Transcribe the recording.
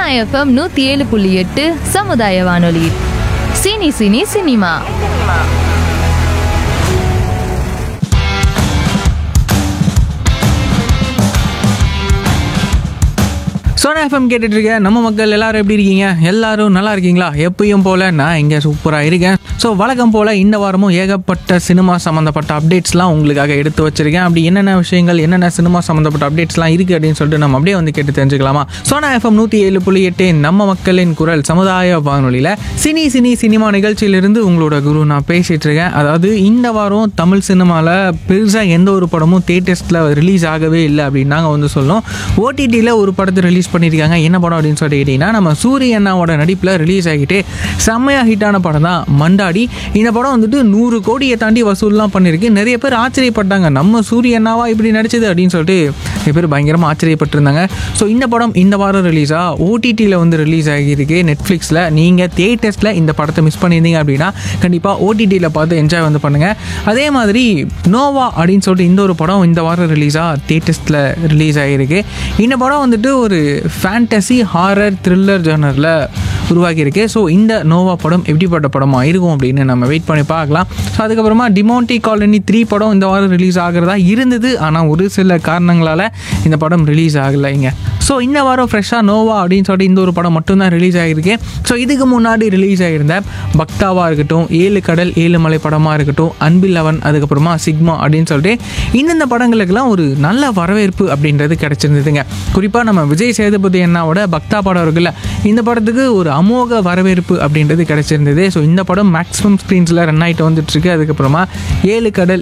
FM நூற்றி ஏழு புள்ளி எட்டு சமுதாய வானொலி cine cine cinema Sona FM கேட்டுட்டு இருக்க நம்ம மக்கள் எல்லாரும் எப்படி இருக்கீங்க எல்லாரும் நல்லா இருக்கீங்களா எப்பயும் போல நான் இங்கே சூப்பராக இருக்கேன் ஸோ வழக்கம் போல இந்த வாரமும் ஏகப்பட்ட சினிமா சம்மந்தப்பட்ட அப்டேட்ஸ்லாம் உங்களுக்காக எடுத்து வச்சிருக்கேன் அப்படி என்னென்ன விஷயங்கள் என்னென்ன சினிமா சம்மந்தப்பட்ட அப்டேட்ஸ்லாம் இருக்குது அப்படின்னு சொல்லிட்டு நம்ம அப்படியே வந்து கேட்டு தெரிஞ்சுக்கலாமா சோனா எஃப்எம் நூற்றி ஏழு புள்ளி எட்டு நம்ம மக்களின் குரல் சமுதாய வானொலியில் சினி சினி சினிமா நிகழ்ச்சியிலிருந்து உங்களோட குரு நான் பேசிகிட்டு இருக்கேன் அதாவது இந்த வாரம் தமிழ் சினிமாவில் பெருசாக எந்த ஒரு படமும் தேட்டர்ஸில் ரிலீஸ் ஆகவே இல்லை அப்படின்னு நாங்கள் வந்து சொல்லணும் ஓடிடியில் ஒரு படத்தை ரிலீஸ் பண்ணியிருக்காங்க என்ன படம் அப்படின்னு சொல்லிட்டு கேட்டிங்கன்னா நம்ம சூரிய அண்ணாவோட நடிப்பில் ரிலீஸ் ஆகிட்டு செம்மையாக ஹிட்டான படம் தான் மண்டாடி இந்த படம் வந்துட்டு நூறு கோடியை தாண்டி வசூல்லாம் பண்ணியிருக்கு நிறைய பேர் ஆச்சரியப்பட்டாங்க நம்ம சூரிய அண்ணாவா இப்படி நடிச்சது அப்படின்னு சொல்லிட்டு நிறைய பேர் பயங்கரமாக ஆச்சரியப்பட்டிருந்தாங்க ஸோ இந்த படம் இந்த வாரம் ரிலீஸாக ஓடிடியில் வந்து ரிலீஸ் ஆகியிருக்கு நெட்ஃப்ளிக்ஸில் நீங்கள் தேட்டர்ஸில் இந்த படத்தை மிஸ் பண்ணியிருந்தீங்க அப்படின்னா கண்டிப்பாக ஓடிடியில் பார்த்து என்ஜாய் வந்து பண்ணுங்கள் அதே மாதிரி நோவா அப்படின்னு சொல்லிட்டு இந்த ஒரு படம் இந்த வாரம் ரிலீஸாக தேட்டர்ஸில் ரிலீஸ் ஆகியிருக்கு இந்த படம் வந்துட்டு ஒரு ஃபேண்டசி ஹாரர் த்ரில்லர் ஜானரில் உருவாகியிருக்கு ஸோ இந்த நோவா படம் எப்படிப்பட்ட படமாக இருக்கும் அப்படின்னு நம்ம வெயிட் பண்ணி பார்க்கலாம் ஸோ அதுக்கப்புறமா டிமோண்டி காலனி த்ரீ படம் இந்த வாரம் ரிலீஸ் ஆகிறதா இருந்தது ஆனால் ஒரு சில காரணங்களால் இந்த படம் ரிலீஸ் ஆகலைங்க ஸோ இந்த வாரம் ஃப்ரெஷ்ஷாக நோவா அப்படின்னு சொல்லிட்டு இந்த ஒரு படம் மட்டும்தான் ரிலீஸ் ஆகிருக்கு ஸோ இதுக்கு முன்னாடி ரிலீஸ் ஆகியிருந்த பக்தாவாக இருக்கட்டும் ஏழு கடல் ஏழு மலை படமாக இருக்கட்டும் அன்பில் அவன் அதுக்கப்புறமா சிக்மா அப்படின்னு சொல்லிட்டு இந்தந்த படங்களுக்கெல்லாம் ஒரு நல்ல வரவேற்பு அப்படின்றது கிடச்சிருந்ததுங்க குறிப்பாக நம்ம விஜய் சேதுபதி அண்ணாவோட பக்தா படம் இருக்குல்ல இந்த படத்துக்கு ஒரு அமோக வரவேற்பு அப்படின்றது கிடச்சிருந்தது ஸோ இந்த படம் மேக்ஸிமம் ஸ்க்ரீன்ஸில் ரன் ஆகிட்டு வந்துட்டுருக்கு அதுக்கப்புறமா ஏழு கடல்